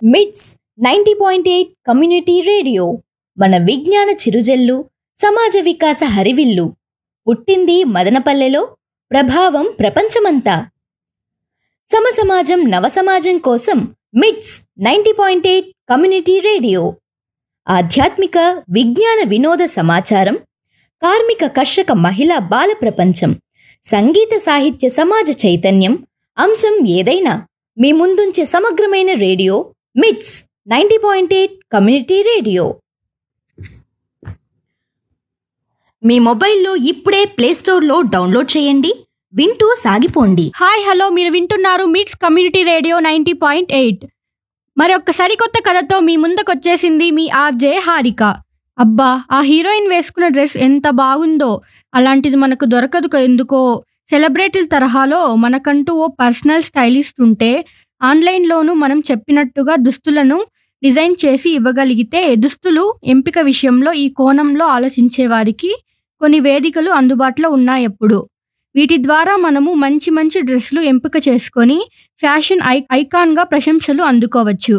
మిట్స్ ninety point eight community radio మన విజ్ఞాన చిరుజల్లు సమాజ వికాస హరివిల్లు పుట్టింది మదనపల్లెలో ప్రభావం ప్రపంచమంతా సమసమాజం నవసమాజం కోసం MITS ninety point eight community radio ఆధ్యాత్మిక విజ్ఞాన వినోద సమాచారం కార్మిక కర్షక మహిళా బాల ప్రపంచం సంగీత సాహిత్య సమాజ చైతన్యం అంశం ఏదైనా మీ ముందుంచే సమగ్రమైన radio MITS ninety point eight community radio మీ మొబైల్లో ఇప్పుడే ప్లేస్టోర్లో డౌన్లోడ్ చేయండి వింటూ సాగిపోండి హాయ్ హలో మీరు వింటున్నారు MITS community radio ninety point eight మరి ఒక్క సరికొత్త కథతో మీ ముందుకొచ్చేసింది మీ ఆర్జే హారిక అబ్బా ఆ హీరోయిన్ వేసుకున్న డ్రెస్ ఎంత బాగుందో అలాంటిది మనకు దొరకదు క- ఎందుకో సెలబ్రిటీల తరహాలో మనకంటూ ఓ పర్సనల్ స్టైలిస్ట్ ఉంటే ఆన్లైన్లోనూ మనం చెప్పినట్టుగా దుస్తులను డిజైన్ చేసి ఇవ్వగలిగితే దుస్తులు ఎంపిక విషయంలో ఈ కోణంలో ఆలోచించే వారికి కొన్ని వేదికలు అందుబాటులో ఉన్నాయి ఎప్పుడు వీటి ద్వారా మనము మంచి మంచి డ్రెస్సులు ఎంపిక చేసుకొని ఫ్యాషన్ ఐ ఐకాన్గా ప్రశంసలు అందుకోవచ్చు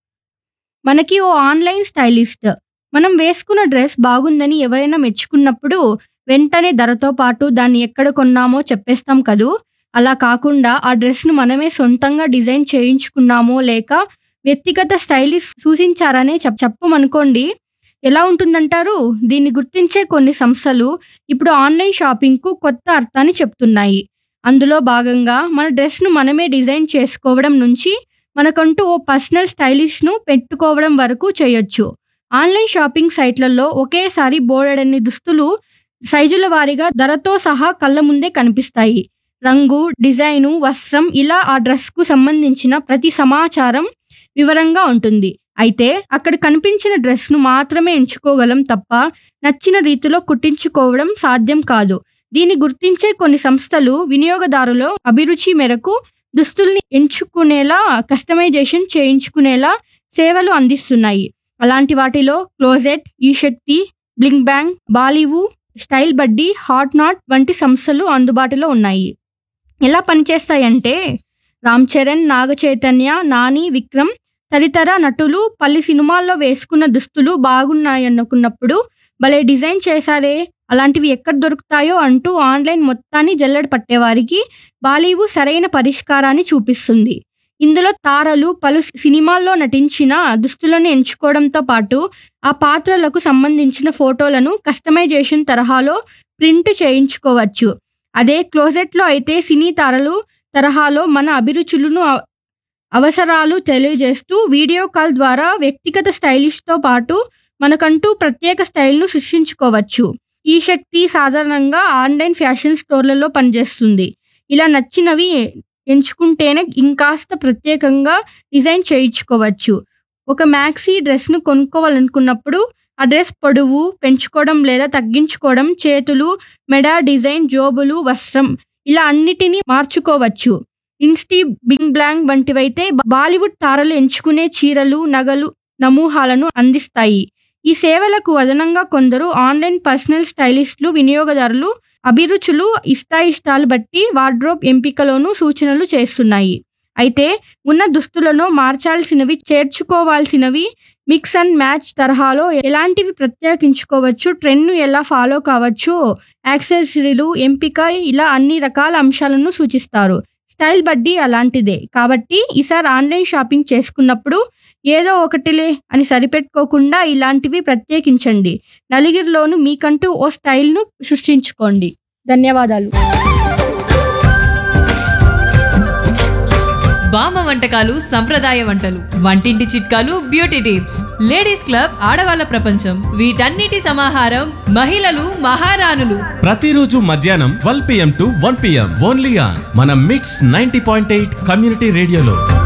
మనకి ఓ ఆన్లైన్ స్టైలిస్ట్ మనం వేసుకున్న డ్రెస్ బాగుందని ఎవరైనా మెచ్చుకున్నప్పుడు వెంటనే ధరతో పాటు దాన్ని ఎక్కడ కొన్నామో చెప్పేస్తాం కదూ అలా కాకుండా ఆ డ్రెస్ను మనమే సొంతంగా డిజైన్ చేయించుకున్నామో లేక వ్యక్తిగత స్టైలిస్ట్ సూచించారనే చెప్ చెప్పమనుకోండి ఎలా ఉంటుందంటారు దీన్ని గుర్తించే కొన్ని సంస్థలు ఇప్పుడు ఆన్లైన్ షాపింగ్కు కొత్త అర్థాన్ని చెప్తున్నాయి అందులో భాగంగా మన డ్రెస్ను మనమే డిజైన్ చేసుకోవడం నుంచి మనకంటూ ఓ పర్సనల్ స్టైలిష్ను పెట్టుకోవడం వరకు చేయొచ్చు ఆన్లైన్ షాపింగ్ సైట్లలో ఒకేసారి బోలెడన్ని దుస్తులు సైజుల వారీగా ధరతో సహా కళ్ళ ముందే కనిపిస్తాయి రంగు డిజైను వస్త్రం ఇలా ఆ డ్రెస్కు సంబంధించిన ప్రతి సమాచారం వివరంగా ఉంటుంది అయితే అక్కడ కనిపించిన డ్రెస్ను మాత్రమే ఎంచుకోగలం తప్ప నచ్చిన రీతిలో కుట్టించుకోవడం సాధ్యం కాదు దీన్ని గుర్తించే కొన్ని సంస్థలు వినియోగదారుల అభిరుచి మేరకు దుస్తుల్ని ఎంచుకునేలా కస్టమైజేషన్ చేయించుకునేలా సేవలు అందిస్తున్నాయి అలాంటి వాటిలో closet e Shakti blink bang Bollywood style buddy hot not వంటి సంస్థలు అందుబాటులో ఉన్నాయి ఎలా పనిచేస్తాయంటే రామ్ చరణ్ నాగ చైతన్య నాని విక్రమ్ తదితర నటులు పలు సినిమాల్లో వేసుకున్న దుస్తులు బాగున్నాయనుకున్నప్పుడు భలే డిజైన్ చేశారే అలాంటివి ఎక్కడ దొరుకుతాయో అంటూ ఆన్లైన్ మొత్తాన్ని జల్లెడ పట్టేవారికి బాలీవు సరైన పరిష్కారాన్ని చూపిస్తుంది ఇందులో తారలు పలు సినిమాల్లో నటించిన దుస్తులను ఎంచుకోవడంతో పాటు ఆ పాత్రలకు సంబంధించిన ఫోటోలను కస్టమైజేషన్ తరహాలో ప్రింట్ చేయించుకోవచ్చు అదే క్లోజెట్లో అయితే సినీ తారలు తరహాలో మన అభిరుచులను అ- అవసరాలు తెలియజేస్తూ వీడియో కాల్ ద్వారా వ్యక్తిగత స్టైలిష్తో పాటు మనకంటూ ప్రత్యేక స్టైల్ను సృష్టించుకోవచ్చు ఈ శక్తి సాధారణంగా ఆన్లైన్ ఫ్యాషన్ స్టోర్లలో పనిచేస్తుంది ఇలా నచ్చినవి ఎంచుకుంటేనే ఇంకాస్త ప్రత్యేకంగా డిజైన్ చేయించుకోవచ్చు ఒక మ్యాక్సీ డ్రెస్ను కొనుక్కోవాలనుకున్నప్పుడు ఆ డ్రెస్ పొడవు పెంచుకోవడం లేదా తగ్గించుకోవడం చేతులు మెడ డిజైన్ జోబులు వస్త్రం ఇలా అన్నిటినీ మార్చుకోవచ్చు ఇన్స్టీ బింగ్ బ్లాంగ్ వంటివైతే బాలీవుడ్ తారలు ఎంచుకునే చీరలు నగలు నమూహాలను అందిస్తాయి ఈ సేవలకు అదనంగా కొందరు ఆన్లైన్ పర్సనల్ స్టైలిస్టులు వినియోగదారులు అభిరుచులు ఇష్టాయిష్టాలు బట్టి వార్డ్రోబ్ ఎంపికలోనూ సూచనలు చేస్తున్నాయి అయితే ఉన్న దుస్తులను మార్చాల్సినవి చేర్చుకోవాల్సినవి మిక్స్ అండ్ మ్యాచ్ తరహాలో ఎలాంటివి ప్రత్యేకించుకోవచ్చు ట్రెండ్ను ఎలా ఫాలో కావచ్చు యాక్సెసరీలు ఎంపిక ఇలా అన్ని రకాల అంశాలను సూచిస్తారు స్టైల్ బడ్డీ అలాంటిదే కాబట్టి ఈసారి ఆన్లైన్ షాపింగ్ చేసుకున్నప్పుడు ఏదో ఒకటిలే అని సరిపెట్టుకోకుండా ఇలాంటివి ప్రత్యేకించండి నలుగురిలోనూ మీకంటూ ఓ స్టైల్ను సృష్టించుకోండి ధన్యవాదాలు బామ్మ వంటకాలు సంప్రదాయ వంటలు వంటింటి చిట్కాలు బ్యూటీ టిప్స్ లేడీస్ క్లబ్ ఆడవాళ్ళ ప్రపంచం వీటన్నిటి సమాహారం మహిళలు మహారాణులు ప్రతిరోజు మధ్యాహ్నం twelve PM to one PM only on మన MITS ninety point eight community రేడియోలో